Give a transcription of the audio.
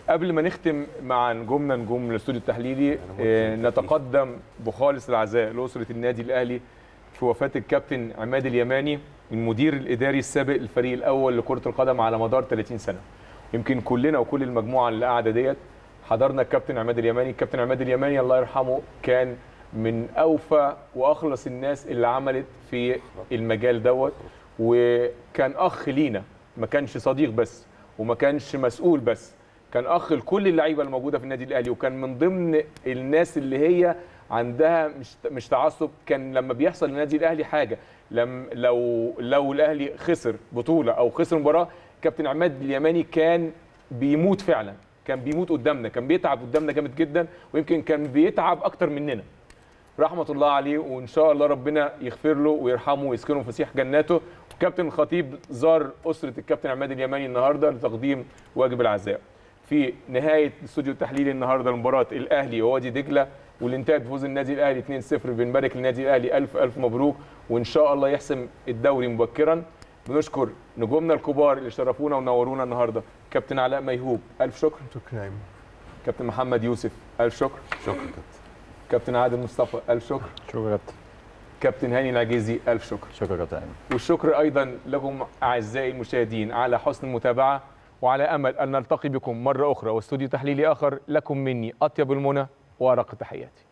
قبل ما نختم مع نجومنا نجوم الاستوديو التحليلي آه، نتقدم بخالص العزاء لاسره النادي الاهلي في وفاه الكابتن عماد اليماني المدير الاداري السابق للفريق الاول لكره القدم على مدار 30 سنه يمكن كلنا وكل المجموعه اللي قاعده ديت حضرنا الكابتن عماد اليماني الكابتن عماد اليماني الله يرحمه كان من اوفى واخلص الناس اللي عملت في المجال دوت وكان اخ لينا ما كانش صديق بس وما كانش مسؤول بس كان اخ لكل اللعيبه الموجوده في النادي الاهلي وكان من ضمن الناس اللي هي عندها مش مش تعصب كان لما بيحصل للنادي الاهلي حاجه لم لو لو الاهلي خسر بطوله او خسر مباراه كابتن عماد اليماني كان بيموت فعلا كان بيموت قدامنا كان بيتعب قدامنا جامد جدا ويمكن كان بيتعب اكتر مننا رحمه الله عليه وان شاء الله ربنا يغفر له ويرحمه ويسكنه فسيح جناته وكابتن الخطيب زار اسره الكابتن عماد اليماني النهارده لتقديم واجب العزاء في نهايه الاستوديو التحليلي النهارده لمباراه الاهلي ووادي دجله واللي انتهت بفوز النادي الاهلي 2-0 بنبارك للنادي الاهلي الف الف مبروك وان شاء الله يحسم الدوري مبكرا بنشكر نجومنا الكبار اللي شرفونا ونورونا النهارده كابتن علاء ميهوب الف شكر شكرا يا ايمن كابتن محمد يوسف الف شكر شكرا كابتن كابتن عادل مصطفى الف شكر شكرا يا كابتن كابتن هاني العجيزي الف شكر شكرا يا كابتن ايمن والشكر ايضا لكم اعزائي المشاهدين على حسن المتابعه وعلى امل ان نلتقي بكم مره اخرى واستوديو تحليلي اخر لكم مني اطيب المنى وارق التحيات